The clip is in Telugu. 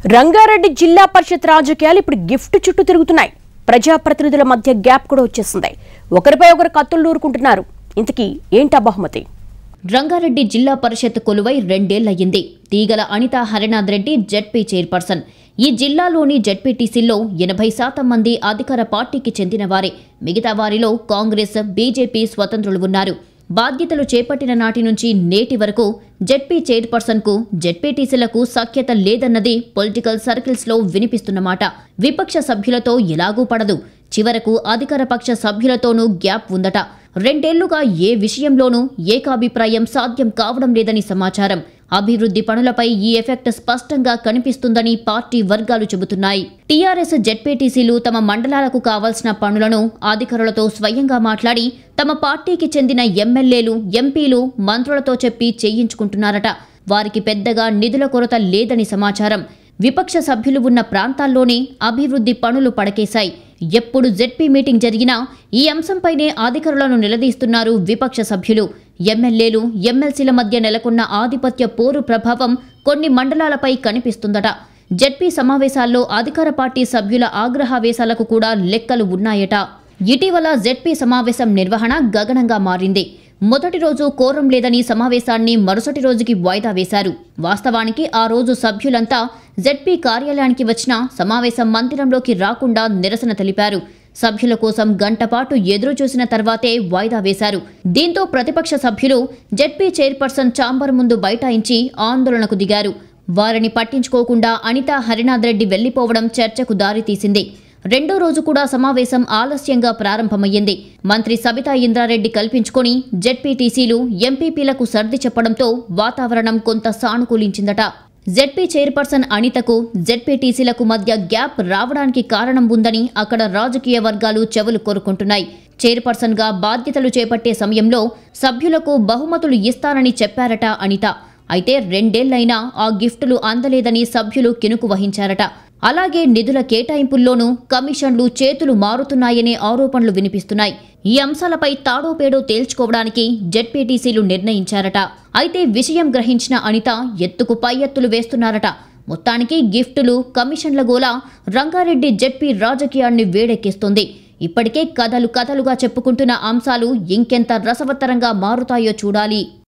రంగారెడ్డి జిల్లా పరిషత్ రాజకీయాలు ఇప్పుడు గిఫ్ట్ చుట్టూ తిరుగుతున్నాయి ప్రజాప్రతినిధుల మధ్య గ్యాప్ కూడా వచ్చేసింది ఒకరిపై ఒకరు కత్తులు నూరుకుంటున్నారు ఇంతకీ ఏంటా బహుమతి రంగారెడ్డి జిల్లా పరిషత్ కొలువై రెండేళ్లయ్యింది తీగల అనిత హరినాథ్ రెడ్డి జెడ్పీ చైర్పర్సన్ ఈ జిల్లాలోని జెడ్పీటీసీల్లో ఎనభై శాతం మంది అధికార పార్టీకి చెందిన వారే మిగతా వారిలో కాంగ్రెస్ బీజేపీ స్వతంత్రులు ఉన్నారు బాధ్యతలు చేపట్టిన నాటి నుంచి నేటి వరకు జెడ్పీ చైర్పర్సన్కు జెడ్పీటీసీలకు సఖ్యత లేదన్నది పొలిటికల్ సర్కిల్స్లో వినిపిస్తున్నమాట విపక్ష సభ్యులతో ఎలాగూ పడదు చివరకు అధికార పక్ష సభ్యులతోనూ గ్యాప్ ఉందట రెండేళ్లుగా ఏ విషయంలోనూ ఏకాభిప్రాయం సాధ్యం కావడం లేదని సమాచారం అభివృద్ధి పనులపై ఈ ఎఫెక్ట్ స్పష్టంగా కనిపిస్తుందని పార్టీ వర్గాలు చెబుతున్నాయి టీఆర్ఎస్ జెడ్పీటీసీలు తమ మండలాలకు కావాల్సిన పనులను అధికారులతో స్వయంగా మాట్లాడి తమ పార్టీకి చెందిన ఎమ్మెల్యేలు ఎంపీలు మంత్రులతో చెప్పి చేయించుకుంటున్నారట వారికి పెద్దగా నిధుల కొరత లేదని సమాచారం విపక్ష సభ్యులు ఉన్న ప్రాంతాల్లోనే అభివృద్ధి పనులు పడకేశాయి ఎప్పుడు జెడ్పీ మీటింగ్ జరిగినా ఈ అంశంపైనే అధికారులను నిలదీస్తున్నారు విపక్ష సభ్యులు ఎమ్మెల్యేలు ఎమ్మెల్సీల మధ్య నెలకొన్న ఆధిపత్య పోరు ప్రభావం కొన్ని మండలాలపై కనిపిస్తుందట జెడ్పీ సమావేశాల్లో అధికార పార్టీ సభ్యుల ఆగ్రహావేశాలకు కూడా లెక్కలు ఉన్నాయట ఇటీవల జెడ్పీ సమావేశం నిర్వహణ గగనంగా మారింది మొదటి రోజు కోరం లేదని సమావేశాన్ని మరుసటి రోజుకి వాయిదా వేశారు వాస్తవానికి ఆ రోజు సభ్యులంతా జెడ్పీ కార్యాలయానికి వచ్చిన సమావేశం మందిరంలోకి రాకుండా నిరసన తెలిపారు సభ్యుల కోసం గంటపాటు ఎదురు చూసిన తర్వాతే వాయిదా వేశారు దీంతో ప్రతిపక్ష సభ్యులు జెడ్పీ చైర్పర్సన్ చాంబర్ ముందు బైఠాయించి ఆందోళనకు దిగారు వారిని పట్టించుకోకుండా అనితా హరినాథ్ రెడ్డి వెళ్లిపోవడం చర్చకు దారితీసింది రెండో రోజు కూడా సమావేశం ఆలస్యంగా ప్రారంభమయ్యింది మంత్రి సబితా ఇంద్రారెడ్డి కల్పించుకొని జెడ్పీటీసీలు ఎంపీపీలకు సర్ది చెప్పడంతో వాతావరణం కొంత సానుకూలించిందట జెడ్పీ చైర్పర్సన్ అనితకు జెడ్పీటీసీలకు మధ్య గ్యాప్ రావడానికి కారణం ఉందని అక్కడ రాజకీయ వర్గాలు చెవులు కోరుకుంటున్నాయి చైర్పర్సన్గా బాధ్యతలు చేపట్టే సమయంలో సభ్యులకు బహుమతులు ఇస్తానని చెప్పారట అనిత అయితే రెండేళ్లైనా ఆ గిఫ్టులు అందలేదని సభ్యులు కినుకు వహించారట అలాగే నిధుల కేటాయింపుల్లోనూ కమిషన్లు చేతులు మారుతున్నాయనే ఆరోపణలు వినిపిస్తున్నాయి ఈ అంశాలపై తాడో పేడో తేల్చుకోవడానికి జెడ్పీటీసీలు నిర్ణయించారట అయితే విషయం గ్రహించిన అనిత ఎత్తుకు పై ఎత్తులు వేస్తున్నారట మొత్తానికి గిఫ్టులు కమిషన్ల గోల రంగారెడ్డి జెడ్పీ రాజకీయాన్ని వేడెక్కిస్తుంది ఇప్పటికే కథలు కథలుగా చెప్పుకుంటున్న అంశాలు ఇంకెంత రసవత్తరంగా మారుతాయో చూడాలి